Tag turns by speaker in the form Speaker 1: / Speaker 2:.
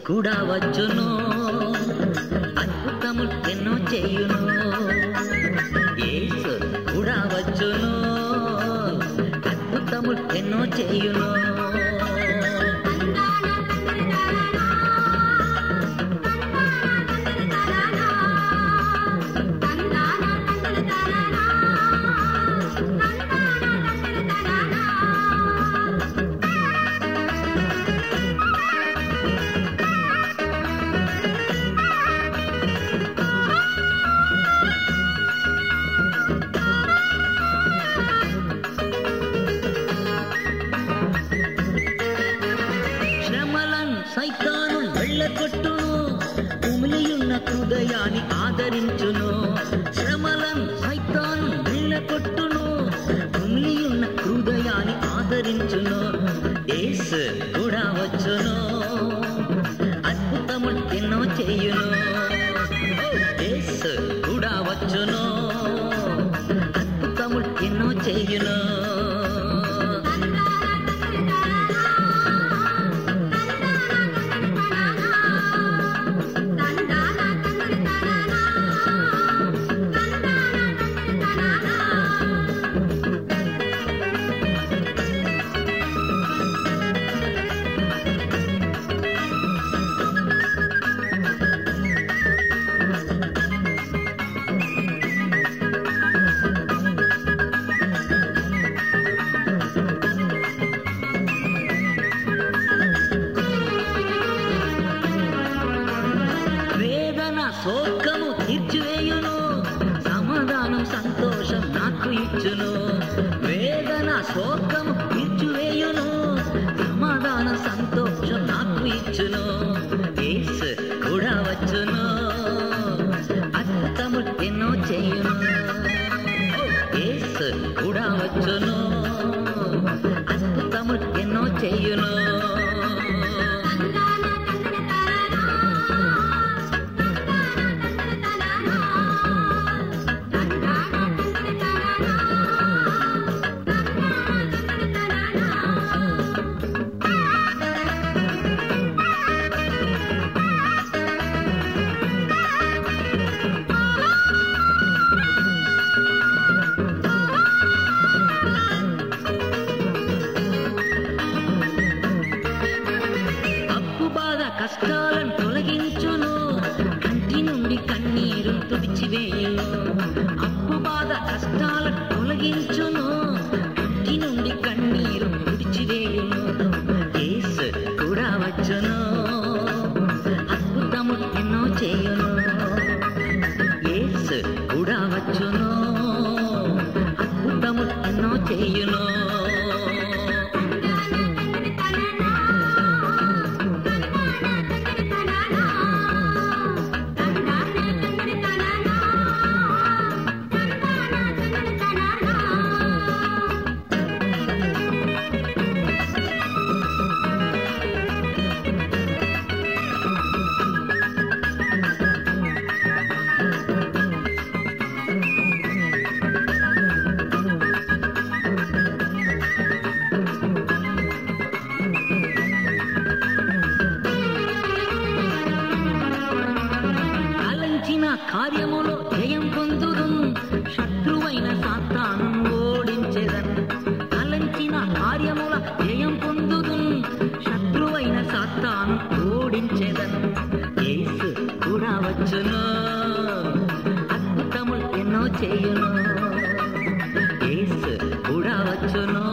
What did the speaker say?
Speaker 1: కూడా వచ్చును అద్భుతములు ఎన్నో చేయును యేసు కూడా వచ్చును అద్భుతములు ఎన్నో చేయును శ్రమలను సైతాను వెళ్ళగొట్టును ఉమిలియున్న హృదయాన్ని ఆదరించును శ్రమలను సైతాను వెళ్ళగొట్టును ఉమిలియున్న హృదయాన్ని ఆదరించును యేసు కూడా వచ్చును అద్భుతములు ఎన్నో చేయును యేసు కూడా వచ్చును అద్భుతములు ఎన్నో చేయును వేదన శోకము తీర్చివేయును సమాధానం సంతోషం నాకు ఇచ్చును వేదన శోకము తీర్చివేయును సమాధానం సంతోషం నాకు ఇచ్చును యేసు కూడా వచ్చును అద్భుతము ఎన్నో చేయును యేసు కూడా వచ్చును అద్భుతము ఎన్నో చేయును అప్పు బాధ కష్టాలను తొలగించును కంటి నుండి కన్నీరు తుడిచివేయును అప్పు బాధ కష్టాలను తొలగించును కంటి నుండి కన్నీరు తుడిచివేయును యేసు కూడా వచ్చును అద్భుతము ఎన్నో చేయును యేసు కూడా వచ్చును అద్భుతము ఎన్నో చేయును అలంచిన కార్యములో జయం పొందుదు శత్రువైన సాతాను ఓడించెదన్ అలంచిన కార్యముల జయం పొందుదు శత్రువైన సాతాను ఓడించెదన్ యేసు కూడా వచ్చును అద్భుతములు ఎన్నో చేయును యేసు కూడా వచ్చును